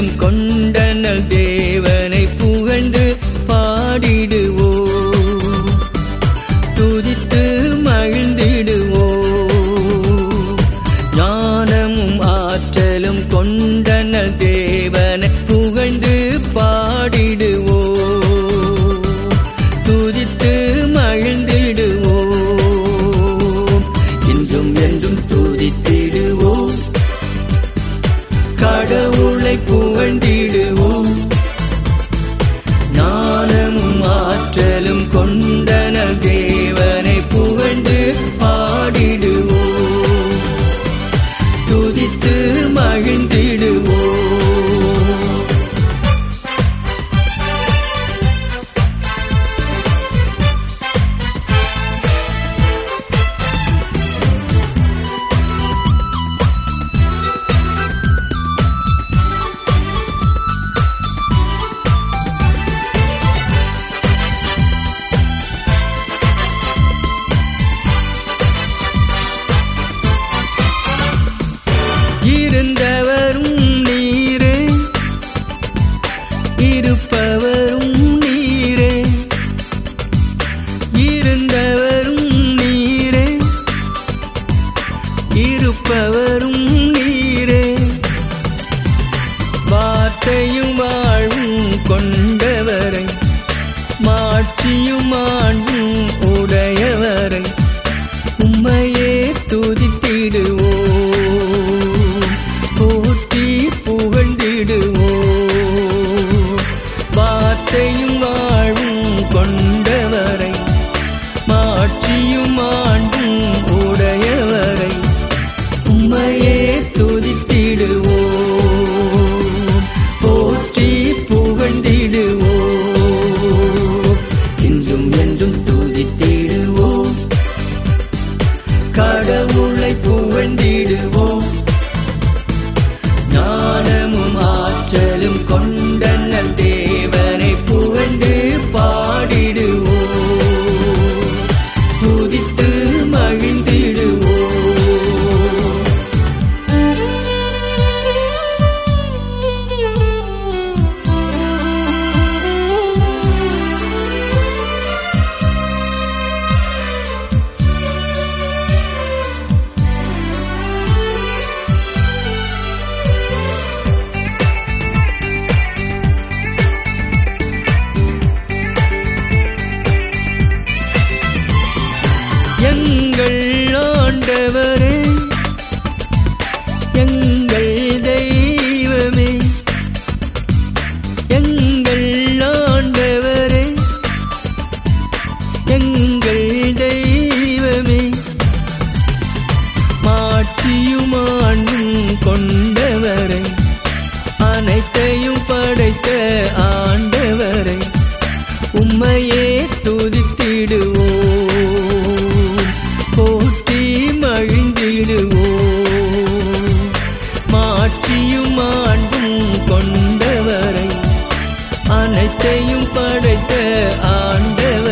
ஆற்றலும் கொண்டனல் தேவனை புகழ்ந்து பாடிடுவோ துதித்து மகிழ்ந்திடுவோ ஞானமும் ஆற்றலும் கொண்டனல் தேவனை புகழ்ந்து பாடிடுவோ துதித்து மகிழ்ந்திடுவோ இன்றும் என்றும் துதித்திடுவோம் கடவுளை புகழ்ந்திடுவோம் ஞானமும் ஆற்றலும் கொண்டன தேவனை புகழ்ந்து பாடிடுவோம் துதித்து மகிழ்ந்திடுவோம் இருந்தவரும் நீரே இருப்பவரும் நீரே இருந்தவரும் நீரே இருப்பவரும் நீரே வார்த்தையும் வாழ்வும் கொண்டவரை மாட்சியும் ஆண்டும் உடையவரை உம்மையே துதித்திடுவோம் போற்றி புகழ்ந்திடுவோம் வார்த்தையும் வாழ்வும் கொண்டவரை மாட்சியும் ஆண்டும் உடையவரை உம்மையே துதித்திடுவோம் போற்றி புகழ்ந்திடுவோம் இன்றும் என்றும் துதித்திடுவோம் கடவுளை புகழ்ந்திடுவோம் ஞானமும் ஆற்றலும் கொண்ட நல் தேவனை புகழ்ந்து பாடிடுவோம் துதித்து மகிழ்ந்திடுவோம் எங்கள் ஆண்டவரே எங்கள் தெய்வமே எங்கள் ஆண்டவரே எங்கள் தெய்வமே மாட்சியும் ஆண்டும் கொண்டவரை அனைத்தையும் படைத்த ஆண்டவரை உம்மையே துதித்திடுவோம் போற்றி மகிழ்ந்திடுவோம் மாட்சியும் ஆண்டும் கொண்டவரை அனைத்தையும் படைத்த ஆண்டவரை